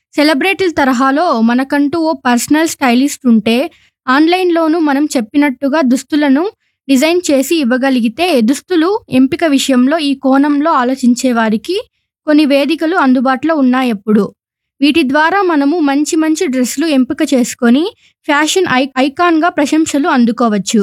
సెలబ్రిటీల తరహాలో మనకంటూ ఓ personal stylist ఉంటే ఆన్లైన్లోనూ మనం చెప్పినట్టుగా దుస్తులను డిజైన్ చేసి ఇవ్వగలిగితే దుస్తులు ఎంపిక విషయంలో ఈ కోణంలో ఆలోచించే వారికి కొన్ని వేదికలు అందుబాటులో ఉన్నాయి ఎప్పుడు వీటి ద్వారా మనము మంచి మంచి డ్రెస్సులు ఎంపిక చేసుకొని ఫ్యాషన్ ఐ ఐకాన్గా ప్రశంసలు అందుకోవచ్చు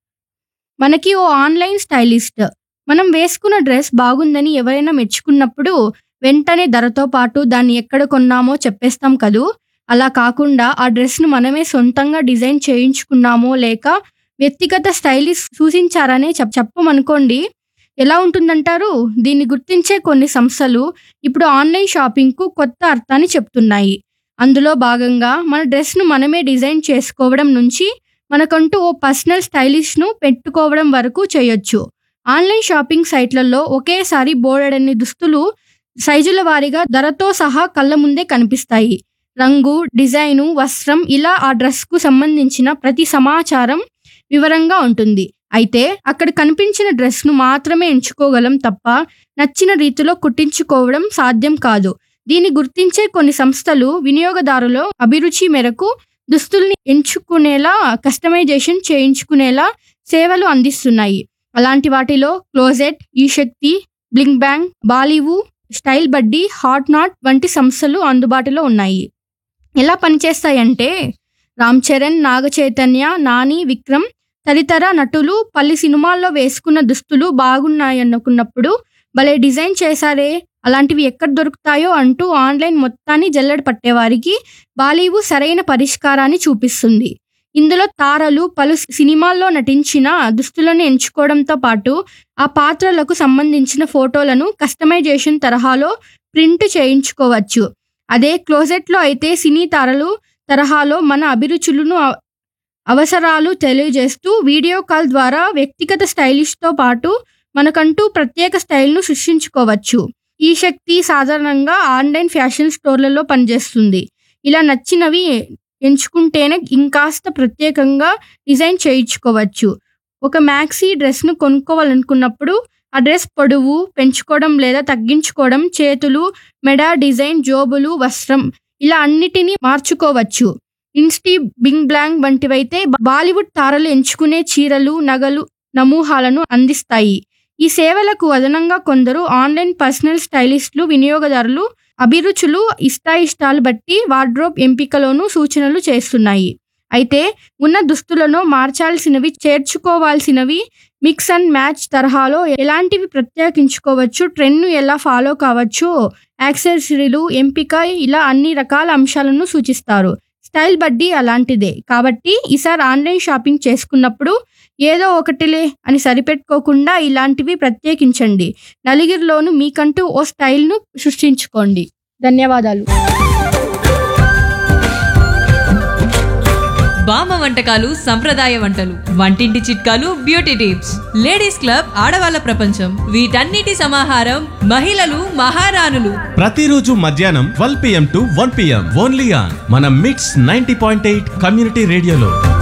మనకి ఓ ఆన్లైన్ స్టైలిస్ట్ మనం వేసుకున్న డ్రెస్ బాగుందని ఎవరైనా మెచ్చుకున్నప్పుడు వెంటనే ధరతో పాటు దాన్ని ఎక్కడ కొన్నామో చెప్పేస్తాం కదూ అలా కాకుండా ఆ డ్రెస్ను మనమే సొంతంగా డిజైన్ చేయించుకున్నామో లేక వ్యక్తిగత స్టైలిస్ట్ సూచించారనే చెప్ చెప్పమనుకోండి ఎలా ఉంటుందంటారు దీన్ని గుర్తించే కొన్ని సంస్థలు ఇప్పుడు ఆన్లైన్ షాపింగ్కు కొత్త అర్థాన్ని చెప్తున్నాయి అందులో భాగంగా మన డ్రెస్ను మనమే డిజైన్ చేసుకోవడం నుంచి మనకంటూ ఓ పర్సనల్ స్టైలిష్ను పెట్టుకోవడం వరకు చేయొచ్చు ఆన్లైన్ షాపింగ్ సైట్లలో ఒకేసారి బోలెడన్ని దుస్తులు సైజుల వారీగా ధరతో సహా కళ్ళ ముందే కనిపిస్తాయి రంగు డిజైను వస్త్రం ఇలా ఆ డ్రెస్కు సంబంధించిన ప్రతి సమాచారం వివరంగా ఉంటుంది అయితే అక్కడ కనిపించిన డ్రెస్ను మాత్రమే ఎంచుకోగలం తప్ప నచ్చిన రీతిలో కుట్టించుకోవడం సాధ్యం కాదు దీన్ని గుర్తించే కొన్ని సంస్థలు వినియోగదారుల అభిరుచి మేరకు దుస్తుల్ని ఎంచుకునేలా కస్టమైజేషన్ చేయించుకునేలా సేవలు అందిస్తున్నాయి అలాంటి వాటిలో క్లోజెట్ ఈ Shakti Blink Bang Bollywood Style Buddy Hot Not వంటి సంస్థలు అందుబాటులో ఉన్నాయి ఎలా పనిచేస్తాయంటే రామ్ చరణ్ నాగ చైతన్య నాని విక్రమ్ తదితర నటులు పలు సినిమాల్లో వేసుకున్న దుస్తులు బాగున్నాయనుకున్నప్పుడు భలే డిజైన్ చేశారే అలాంటివి ఎక్కడ దొరుకుతాయో అంటూ ఆన్లైన్ మొత్తాన్ని జల్లెడ పట్టేవారికి బాలీవు సరైన పరిష్కారాన్ని చూపిస్తుంది ఇందులో తారలు పలు సినిమాల్లో నటించిన దుస్తులను ఎంచుకోవడంతో పాటు ఆ పాత్రలకు సంబంధించిన ఫోటోలను కస్టమైజేషన్ తరహాలో ప్రింట్ చేయించుకోవచ్చు అదే క్లోజెట్లో అయితే సినీ తారలు తరహాలో మన అభిరుచులను అవ- అవసరాలు తెలియజేస్తూ వీడియో కాల్ ద్వారా వ్యక్తిగత స్టైలిష్తో పాటు మనకంటూ ప్రత్యేక స్టైల్ను సృష్టించుకోవచ్చు ఈ శక్తి సాధారణంగా ఆన్లైన్ ఫ్యాషన్ స్టోర్లలో పనిచేస్తుంది ఇలా నచ్చినవి ఎంచుకుంటేనే ఇంకాస్త ప్రత్యేకంగా డిజైన్ చేయించుకోవచ్చు ఒక మ్యాక్సీ డ్రెస్ను కొనుక్కోవాలనుకున్నప్పుడు ఆ డ్రెస్ పొడవు పెంచుకోవడం లేదా తగ్గించుకోవడం చేతులు మెడ డిజైన్ జోబులు వస్త్రం ఇలా అన్నిటినీ మార్చుకోవచ్చు ఇన్స్టీ బింగ్ బ్లాంగ్ వంటివైతే బాలీవుడ్ తారలు ఎంచుకునే చీరలు నగలు నమూహాలను అందిస్తాయి ఈ సేవలకు అదనంగా కొందరు ఆన్లైన్ పర్సనల్ స్టైలిస్టులు వినియోగదారులు అభిరుచులు ఇష్టాయిష్టాలు బట్టి వార్డ్రోబ్ ఎంపికలోనూ సూచనలు చేస్తున్నాయి అయితే ఉన్న దుస్తులను మార్చాల్సినవి చేర్చుకోవాల్సినవి మిక్స్ అండ్ మ్యాచ్ తరహాలో ఎలాంటివి ప్రత్యేకించుకోవచ్చు ట్రెండ్ను ఎలా ఫాలో కావచ్చు యాక్సెసరీలు ఎంపిక ఇలా అన్ని రకాల అంశాలను సూచిస్తారు స్టైల్ బడ్డీ అలాంటిదే కాబట్టి ఈసారి ఆన్లైన్ షాపింగ్ చేసుకున్నప్పుడు ఏదో ఒకటిలే అని సరిపెట్టుకోకుండా ఇలాంటివి ప్రత్యేకించండి నలుగురిలోనూ మీకంటూ ఓ స్టైల్ను సృష్టించుకోండి ధన్యవాదాలు బామ్మ వంటకాలు సంప్రదాయ వంటలు వంటింటి చిట్కాలు బ్యూటీ టిప్స్ లేడీస్ క్లబ్ ఆడవాళ్ళ ప్రపంచం వీటన్నిటి సమాహారం మహిళలు మహారాణులు ప్రతిరోజు మధ్యాహ్నం twelve PM to one PM only on మన mix ninety point eight community రేడియోలో